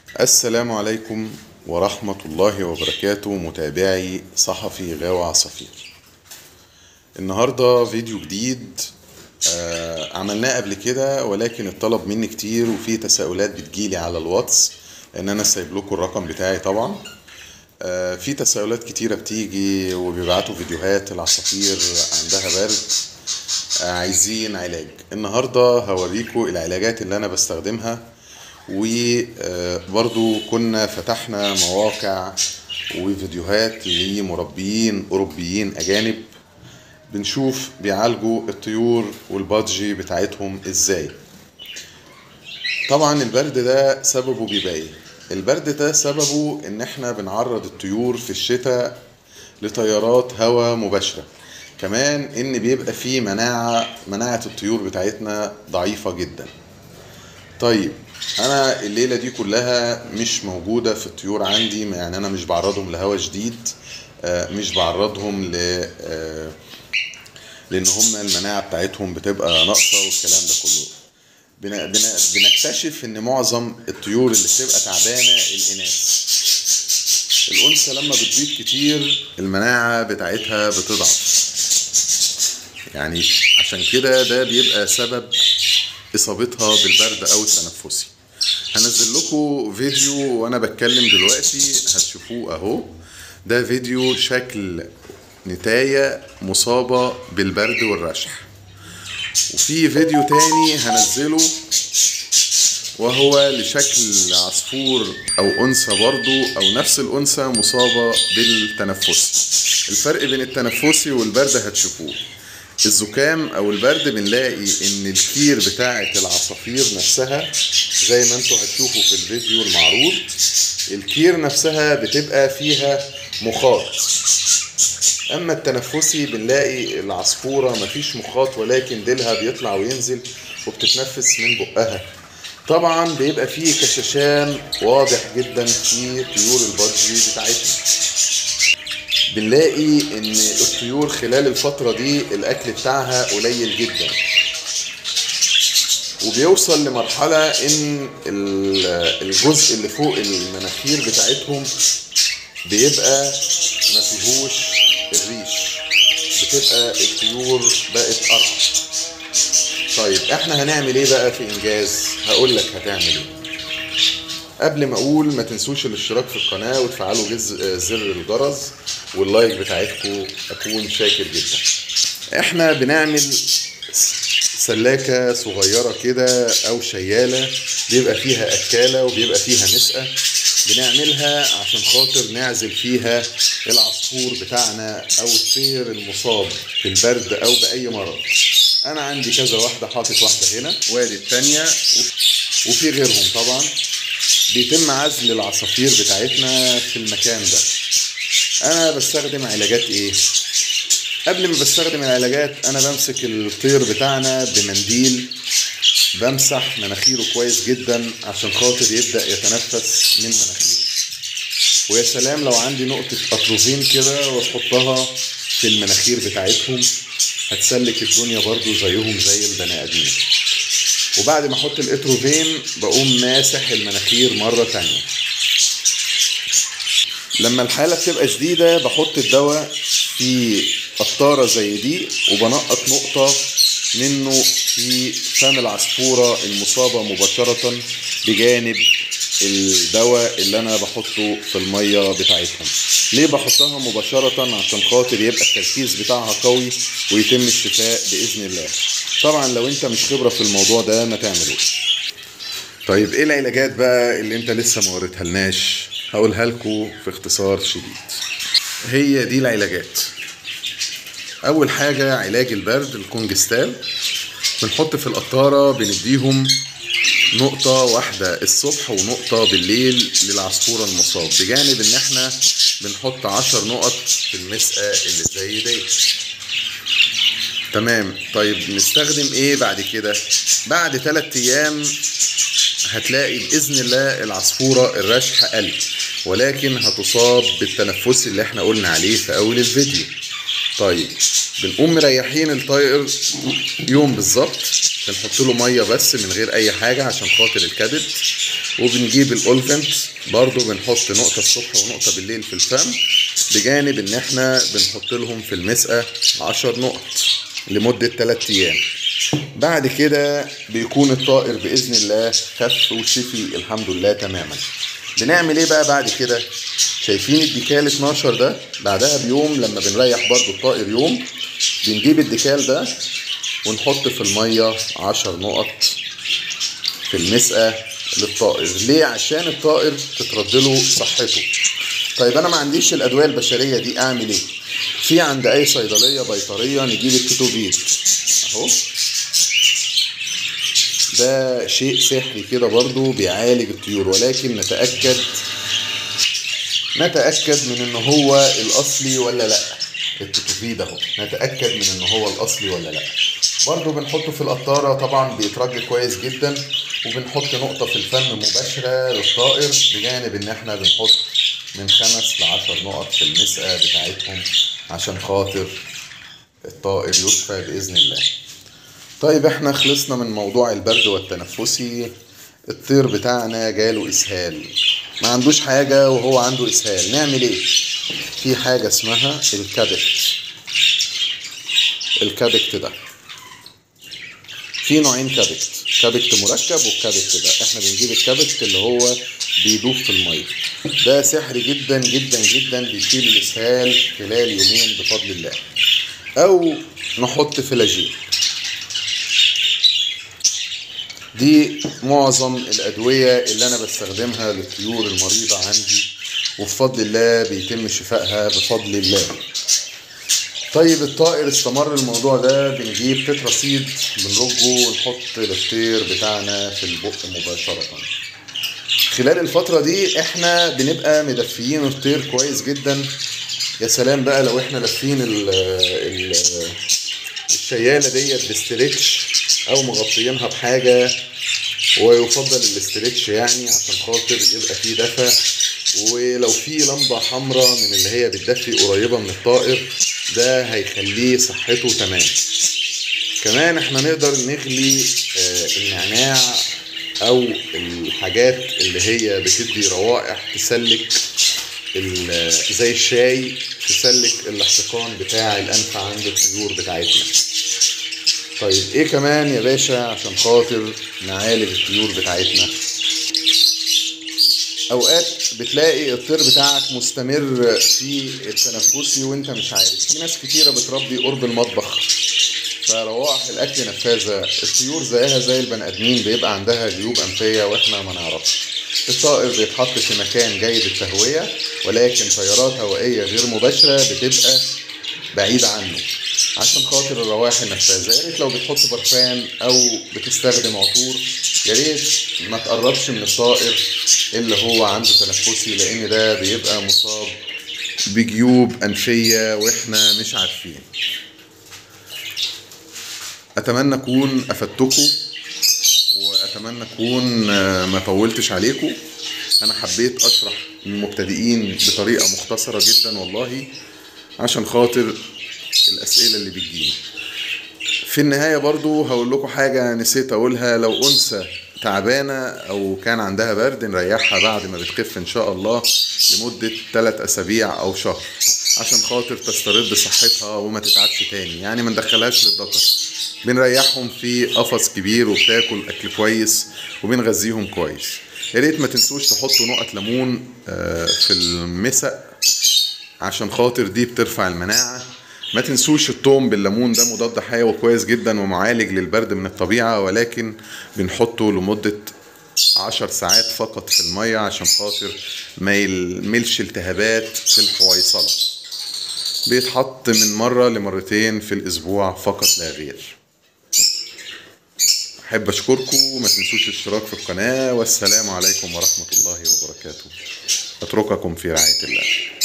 السلام عليكم ورحمة الله وبركاته متابعي صحفي غاوي عصافير النهاردة فيديو جديد آه عملناه قبل كده ولكن الطلب مني كتير وفي تساؤلات بتجيلي على الواتس لان انا سايب لكم الرقم بتاعي طبعا آه في تساؤلات كتيرة بتيجي وبيبعتوا فيديوهات العصافير عندها برد آه عايزين علاج النهاردة هوريكم العلاجات اللي انا بستخدمها وبرضو كنا فتحنا مواقع وفيديوهات لمربيين أوروبيين أجانب بنشوف بيعالجوا الطيور والبادجي بتاعتهم ازاي طبعا البرد ده سببه بيبقى ايه البرد ده سببه ان احنا بنعرض الطيور في الشتاء لتيارات هواء مباشرة كمان ان بيبقى فيه مناعة مناعة الطيور بتاعتنا ضعيفة جدا طيب انا الليله دي كلها مش موجوده في الطيور عندي يعني انا مش بعرضهم لهواء شديد مش بعرضهم ل لان هم المناعه بتاعتهم بتبقى ناقصه والكلام ده كله بنكتشف ان معظم الطيور اللي بتبقى تعبانه الاناث الانثى لما بتبيض كتير المناعه بتاعتها بتضعف يعني عشان كده ده بيبقى سبب اصابتها بالبرد او التنفسي هنزل لكم فيديو وانا بتكلم دلوقتي هتشوفوه اهو ده فيديو شكل نتاية مصابة بالبرد والرشح وفي فيديو تاني هنزله وهو لشكل عصفور او انثى برضو او نفس الانثى مصابة بالتنفسي الفرق بين التنفسي والبرد هتشوفوه الزكام او البرد بنلاقي ان الكير بتاعه العصافير نفسها زي ما انتوا هتشوفوا في الفيديو المعروض الكير نفسها بتبقى فيها مخاط اما التنفسي بنلاقي العصفورة مفيش مخاط ولكن ديلها بيطلع وينزل وبتتنفس من بقها طبعا بيبقى فيه كشاشان واضح جدا في طيور البادجي بتاعتنا بنلاقي ان الطيور خلال الفترة دي الاكل بتاعها قليل جدا وبيوصل لمرحلة ان الجزء اللي فوق المناخير بتاعتهم بيبقى ما فيهوش الريش بتبقى الطيور بقت قرع طيب احنا هنعمل ايه بقى في انجاز هقول لك هتعمل ايه قبل ما اقول ما تنسوش الاشتراك في القناة وتفعلوا زر الجرس واللايك بتاعتكم اكون شاكر جدا احنا بنعمل سلاكة صغيرة كده او شيالة بيبقى فيها اكالة وبيبقى فيها مسقة بنعملها عشان خاطر نعزل فيها العصفور بتاعنا او الطير المصاب بالبرد او باي مرض انا عندي كذا واحدة حاطط واحدة هنا وادي التانية وفي غيرهم طبعا بيتم عزل العصافير بتاعتنا في المكان ده انا بستخدم علاجات ايه قبل ما بستخدم العلاجات انا بمسك الطير بتاعنا بمنديل بمسح مناخيره كويس جدا عشان خاطر يبدا يتنفس من مناخيره ويا سلام لو عندي نقطه اتروفين كده واحطها في المناخير بتاعتهم هتسلك الدنيا برضو زيهم زي البني ادمين وبعد ما احط الاتروفين بقوم ماسح المناخير مره تانية لما الحاله بتبقى شديده بحط الدواء في قطاره زي دي وبنقط نقطه منه في فم العصفوره المصابه مباشره بجانب الدواء اللي انا بحطه في الميه بتاعتهم ليه بحطها مباشره عشان خاطر يبقى التركيز بتاعها قوي ويتم الشفاء باذن الله طبعا لو انت مش خبره في الموضوع ده ما تعملوش طيب ايه العلاجات بقى اللي انت لسه ما وريتها لناش هقولها لكم في اختصار شديد هي دي العلاجات اول حاجه علاج البرد الكونجستال بنحط في القطاره بنديهم نقطة واحدة الصبح ونقطة بالليل للعصفورة المصاب بجانب ان احنا بنحط عشر نقط في المسقة اللي زي دي تمام طيب نستخدم ايه بعد كده بعد ثلاث ايام هتلاقي باذن الله العصفورة الرشح قل ولكن هتصاب بالتنفس اللي احنا قلنا عليه في اول الفيديو طيب بنقوم مريحين الطائر يوم بالظبط بنحط له ميه بس من غير اي حاجه عشان خاطر الكبد وبنجيب الاولفنت برضو بنحط نقطة الصبح ونقطة بالليل في الفم بجانب ان احنا بنحط لهم في المسقة عشر نقط لمدة 3 ايام بعد كده بيكون الطائر باذن الله خف وشفي الحمد لله تماما بنعمل ايه بقى بعد كده شايفين الديكال 12 ده بعدها بيوم لما بنريح برضو الطائر يوم بنجيب الديكال ده ونحط في المية 10 نقط في المسقة للطائر ليه عشان الطائر تترد له صحته طيب انا ما عنديش الادويه البشريه دي اعمل ايه في عند اي صيدليه بيطريه نجيب الكتوفيد اهو ده شيء سحري كده برضو بيعالج الطيور ولكن نتاكد نتاكد من ان هو الاصلي ولا لا الكتوفيد اهو نتاكد من ان هو الاصلي ولا لا برضو بنحطه في القطاره طبعا بيترج كويس جدا وبنحط نقطه في الفم مباشره للطائر بجانب ان احنا بنحط من خمس لعشر نقط في المسقة بتاعتهم عشان خاطر الطائر يشفى بإذن الله طيب احنا خلصنا من موضوع البرد والتنفسي الطير بتاعنا جاله إسهال ما عندوش حاجة وهو عنده إسهال نعمل ايه في حاجة اسمها الكابت الكابت ده في نوعين كابت كابت مركب والكابت ده احنا بنجيب الكابت اللي هو بيدوب في الميه ده سحري جدا جدا جدا بيشيل الاسهال خلال يومين بفضل الله او نحط فلاجيل دي معظم الادويه اللي انا بستخدمها للطيور المريضه عندي وبفضل الله بيتم شفائها بفضل الله طيب الطائر استمر الموضوع ده بنجيب تتراسيد بنرجه ونحط الطير بتاعنا في البق مباشره خلال الفترة دي احنا بنبقى مدفيين الطير كويس جدا يا سلام بقى لو احنا لافين ال ال الشيالة ديت بستريتش او مغطيينها بحاجة ويفضل الاستريتش يعني عشان خاطر يبقى فيه دفى ولو في لمبة حمراء من اللي هي بتدفي قريبة من الطائر ده هيخليه صحته تمام كمان احنا نقدر نغلي آه النعناع او الحاجات اللي هي بتدي روائح تسلك زي الشاي تسلك الاحتقان بتاع الانف عند الطيور بتاعتنا طيب ايه كمان يا باشا عشان خاطر نعالج الطيور بتاعتنا اوقات بتلاقي الطير بتاعك مستمر في التنفسي وانت مش عارف في ناس كتيرة بتربي قرب المطبخ فروائح الاكل نفاذه الطيور زيها زي البني ادمين بيبقى عندها جيوب انفيه واحنا ما نعرفش الطائر بيتحط في مكان جيد التهويه ولكن تيارات هوائيه غير مباشره بتبقى بعيده عنه عشان خاطر الروائح النفاذه يا ريت لو بتحط برفان او بتستخدم عطور يا ريت ما تقربش من الطائر اللي هو عنده تنفسي لان ده بيبقى مصاب بجيوب انفيه واحنا مش عارفين اتمنى اكون افدتكم واتمنى اكون ما طولتش عليكم انا حبيت اشرح للمبتدئين بطريقه مختصره جدا والله عشان خاطر الاسئله اللي بتجيني في النهايه برضو هقول لكم حاجه نسيت اقولها لو انثى تعبانه او كان عندها برد نريحها بعد ما بتخف ان شاء الله لمده 3 اسابيع او شهر عشان خاطر تسترد صحتها وما تتعبش تاني يعني ما ندخلهاش للذكر بنريحهم في قفص كبير وبتاكل اكل كويس وبنغذيهم كويس يا ريت ما تنسوش تحطوا نقط ليمون في المسق عشان خاطر دي بترفع المناعه ما تنسوش التوم بالليمون ده مضاد حيوي كويس جدا ومعالج للبرد من الطبيعه ولكن بنحطه لمده عشر ساعات فقط في المية عشان خاطر ما يلملش التهابات في الحويصلة بيتحط من مرة لمرتين في الأسبوع فقط لا غير أحب أشكركم وما تنسوش الاشتراك في القناة والسلام عليكم ورحمة الله وبركاته أترككم في رعاية الله